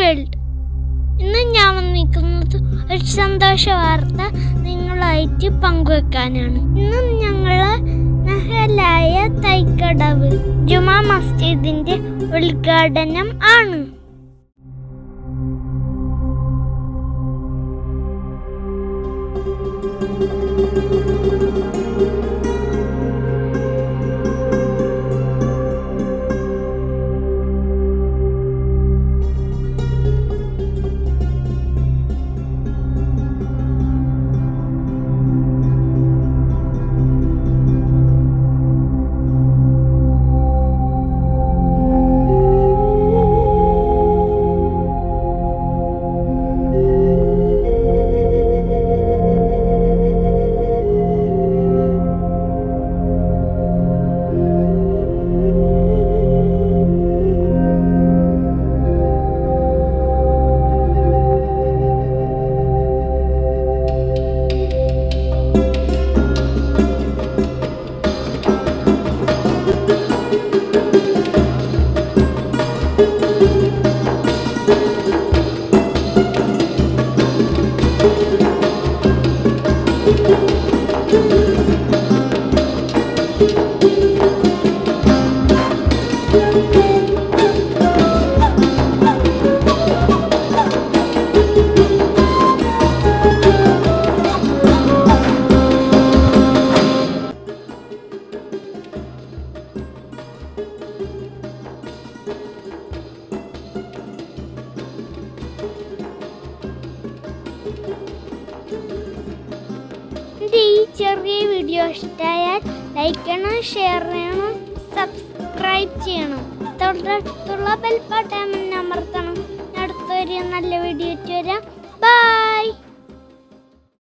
world ഇന്ന് ഞാൻ വന്നിരിക്കുന്നത് ഒരു സന്തോഷ വാർത്ത നിങ്ങളായിട്ട് പങ്കുവെക്കാനാണ് ഇന്ന് ഞങ്ങള് നഹലായ തൈക്കടവ് ജുമാ മസ്ജിദിന്റെ ഉദ്ഘാടനം ആണ് എൻ്റെ ഈ ചെറിയ വീഡിയോ ഇഷ്ടമായാൽ ലൈക്ക് ചെയ്യണം ഷെയർ ചെയ്യണം സബ്സ്ക്രൈബ് ചെയ്യണം തൊട്ടടുത്തുള്ള ബെൽ ബട്ടൺ അമർത്തണം